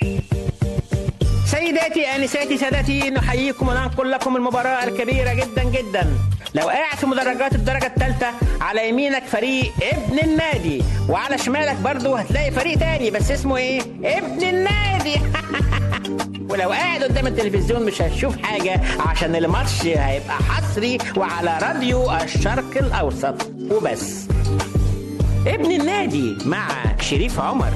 سيداتي انساتي سادتي نحييكم وننقل لكم المباراه الكبيره جدا جدا لو قاعد في مدرجات الدرجه الثالثه على يمينك فريق ابن النادي وعلى شمالك برضو هتلاقي فريق تاني بس اسمه ايه ابن النادي ولو قاعد قدام التلفزيون مش هتشوف حاجه عشان الماتش هيبقى حصري وعلى راديو الشرق الاوسط وبس ابن النادي مع شريف عمر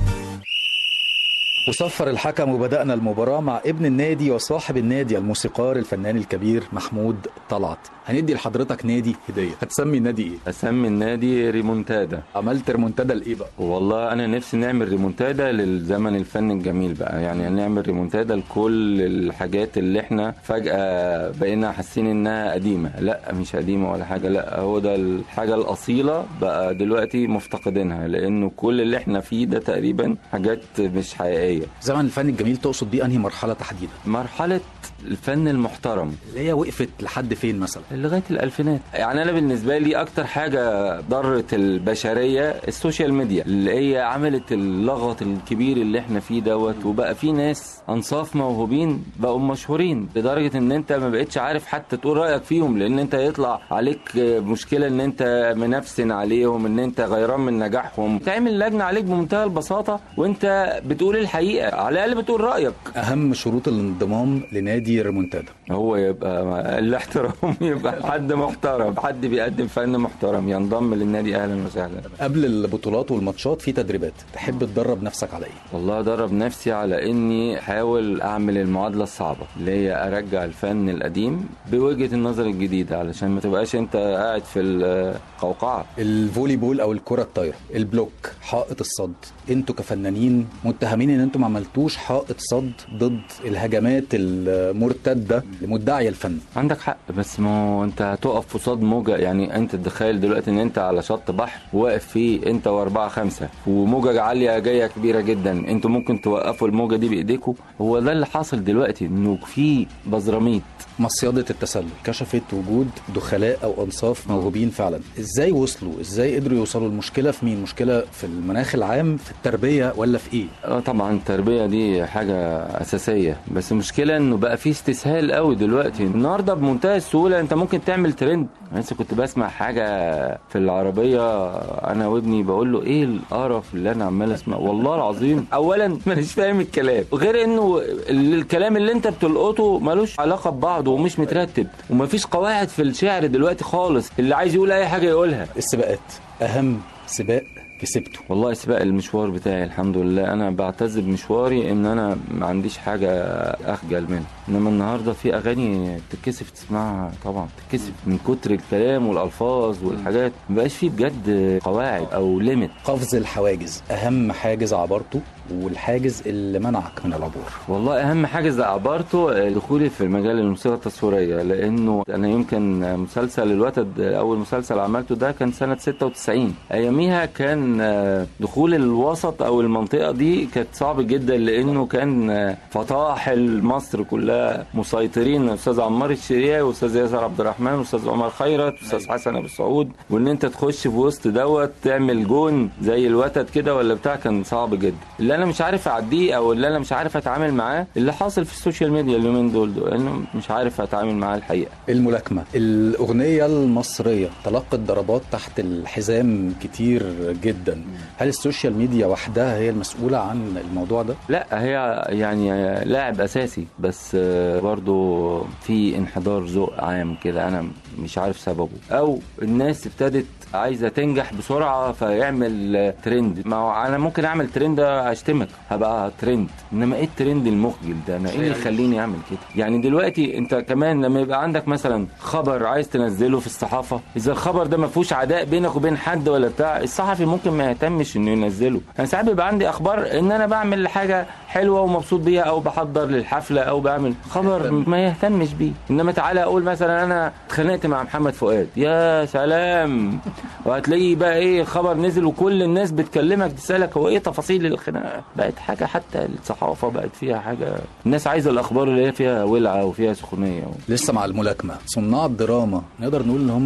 وصفر الحكم وبدأنا المباراة مع ابن النادي وصاحب النادي الموسيقار الفنان الكبير محمود طلعت هندي لحضرتك نادي هدية هتسمي النادي ايه؟ اسمي النادي ريمونتادا عملت ريمونتادا لايه بقى؟ والله انا نفسي نعمل ريمونتادا للزمن الفن الجميل بقى يعني نعمل ريمونتادا لكل الحاجات اللي احنا فجأة بقينا حاسين انها قديمة لا مش قديمة ولا حاجة لا هو ده الحاجة الأصيلة بقى دلوقتي مفتقدينها لأنه كل اللي احنا فيه ده تقريبا حاجات مش حقيقية زمن الفن الجميل تقصد بيه انهي مرحلة تحديدا؟ مرحلة الفن المحترم اللي هي وقفت لحد فين مثلا؟ لغايه الالفينات يعني انا بالنسبه لي اكتر حاجه ضرت البشريه السوشيال ميديا اللي هي عملت اللغط الكبير اللي احنا فيه دوت وبقى في ناس انصاف موهوبين بقوا مشهورين لدرجه ان انت ما بقتش عارف حتى تقول رايك فيهم لان انت يطلع عليك مشكله ان انت منفسن عليهم ان انت غيران من نجاحهم تعمل لجنه عليك بمنتهى البساطه وانت بتقول الحقيقه على الاقل بتقول رايك اهم شروط الانضمام لنادي ريمونتادا هو يبقى الاحترام يبقى حد محترم حد بيقدم فن محترم ينضم للنادي اهلا وسهلا قبل البطولات والماتشات في تدريبات تحب تدرب نفسك على ايه؟ والله ادرب نفسي على اني احاول اعمل المعادله الصعبه اللي هي ارجع الفن القديم بوجهه النظر الجديده علشان ما تبقاش انت قاعد في القوقعه الفولي بول او الكره الطايره البلوك حائط الصد انتوا كفنانين متهمين ان انتوا ما عملتوش حائط صد ضد الهجمات المرتده لمدعي الفن عندك حق بس ما هو انت هتقف قصاد موجه يعني انت تتخيل دلوقتي ان انت على شط بحر واقف فيه انت واربعه خمسه وموجه عاليه جايه كبيره جدا انتوا ممكن توقفوا الموجه دي بايديكم هو ده اللي حاصل دلوقتي انه في بزراميط مصيدة التسلل كشفت وجود دخلاء او انصاف موهوبين فعلا ازاي وصلوا ازاي قدروا يوصلوا المشكله في مين مشكله في المناخ العام في التربيه ولا في ايه اه طبعا التربيه دي حاجه اساسيه بس المشكله انه بقى في استسهال قوي دلوقتي النهارده بمنتهى السهوله انت ممكن تعمل ترند انا لسه كنت بسمع حاجه في العربيه انا وابني بقول له ايه القرف اللي انا عمال اسمعه والله العظيم اولا مانيش فاهم الكلام غير انه الكلام اللي انت بتلقطه ملوش علاقه ببعض ومش مترتب ومفيش قواعد في الشعر دلوقتي خالص اللي عايز يقول اي حاجه يقولها السباقات اهم سباق كسبته والله سباق المشوار بتاعي الحمد لله انا بعتز بمشواري ان انا ما عنديش حاجه اخجل منها انما النهارده في اغاني تتكسف تسمعها طبعا تتكسف من كتر الكلام والالفاظ والحاجات ما بقاش فيه بجد قواعد او ليميت قفز الحواجز اهم حاجز عبرته والحاجز اللي منعك من العبور والله اهم حاجز عبرته دخولي في مجال الموسيقى التصويريه لانه انا يمكن مسلسل الوتد اول مسلسل عملته ده كان سنه 96 اياميها كان دخول الوسط او المنطقه دي كانت صعب جدا لانه كان فطاحل مصر كلها مسيطرين استاذ عمار الشريعي واستاذ ياسر عبد الرحمن واستاذ عمر خيرت واستاذ حسن ابو سعود وان انت تخش في وسط دوت تعمل جون زي الوتد كده ولا بتاع كان صعب جدا اللي انا مش عارف اعديه او اللي انا مش عارف اتعامل معاه اللي حاصل في السوشيال ميديا اليومين دول دول انه مش عارف اتعامل معاه الحقيقه الملاكمه الاغنيه المصريه تلقت ضربات تحت الحزام كتير جدا هل السوشيال ميديا وحدها هي المسؤوله عن الموضوع ده لا هي يعني لاعب اساسي بس برضو في انحدار ذوق عام كده انا مش عارف سببه او الناس ابتدت عايزه تنجح بسرعه فيعمل ترند ما هو انا ممكن اعمل ترند اشتمك هبقى ترند انما ايه الترند المخجل ده انا ايه اللي يخليني اعمل كده يعني دلوقتي انت كمان لما يبقى عندك مثلا خبر عايز تنزله في الصحافه اذا الخبر ده ما فيهوش عداء بينك وبين حد ولا بتاع الصحفي ممكن ما يهتمش انه ينزله انا ساعات بيبقى عندي اخبار ان انا بعمل حاجه حلوه ومبسوط بيها او بحضر للحفله او بعمل خبر ما يهتمش بيه انما تعالى اقول مثلا انا اتخانقت مع محمد فؤاد يا سلام وهتلاقي بقى ايه خبر نزل وكل الناس بتكلمك تسالك هو ايه تفاصيل الخناقه بقت حاجه حتى الصحافه بقت فيها حاجه الناس عايزه الاخبار اللي هي فيها ولعه وفيها سخونيه لسه مع الملاكمه صناع الدراما نقدر نقول ان هم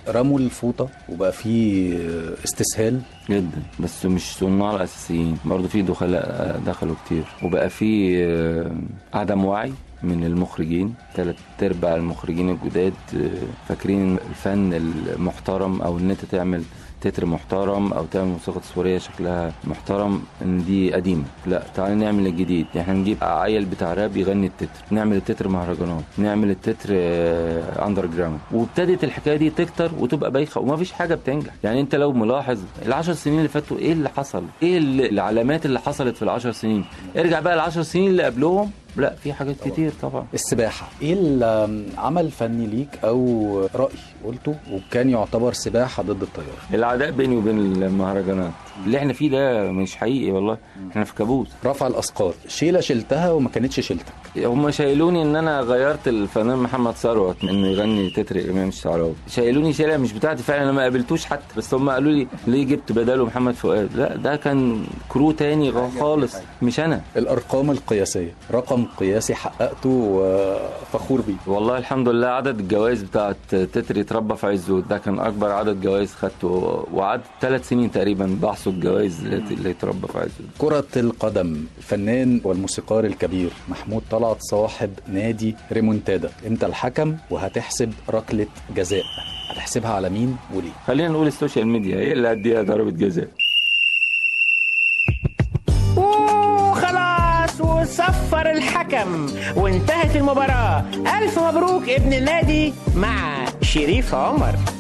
رموا الفوطه وبقى في استسهال جدا بس مش صناع الاساسيين برضه في دخلاء دخلوا كتير وبقى في آه، عدم وعي من المخرجين ثلاث ارباع المخرجين الجداد آه، فاكرين الفن المحترم او ان انت تعمل تتر محترم او تعمل موسيقى تصويريه شكلها محترم ان دي قديمه لا تعالى نعمل الجديد احنا نجيب عيل بتاع راب يغني التتر نعمل التتر مهرجانات نعمل التتر اندر جراوند وابتدت الحكايه دي تكتر وتبقى بايخه ومفيش حاجه بتنجح يعني انت لو ملاحظ العشر سنين اللي فاتوا ايه اللي حصل ايه اللي العلامات اللي حصلت في العشر سنين ارجع بقى العشر سنين اللي قبلهم لا في حاجات كتير طبعا السباحه ايه العمل فني ليك او راي قلته وكان يعتبر سباحه ضد التيار العداء بيني وبين المهرجانات اللي احنا فيه ده مش حقيقي والله احنا في كابوس رفع الاثقال شيله شلتها وما كانتش شيلتك هم شايلوني ان انا غيرت الفنان محمد ثروت انه يغني تتر الامام الشعراوي شايلوني شيله مش بتاعتي فعلا انا ما قابلتوش حتى بس هم قالوا لي ليه جبت بداله محمد فؤاد لا ده كان كرو تاني غ- خالص مش انا الارقام القياسيه رقم قياسي حققته وفخور بيه والله الحمد لله عدد الجوائز بتاعت تتر يتربى في عزه ده كان اكبر عدد جوائز خدته وقعدت ثلاث سنين تقريبا بحصد الجوائز اللي اللي يتربى في عزه كرة القدم الفنان والموسيقار الكبير محمود طلعت صاحب نادي ريمونتادا انت الحكم وهتحسب ركلة جزاء هتحسبها على مين وليه خلينا نقول السوشيال ميديا هي اللي هديها ضربة جزاء وخلاص وصفر الحكم وانتهت المباراة ألف مبروك ابن النادي مع شريف عمر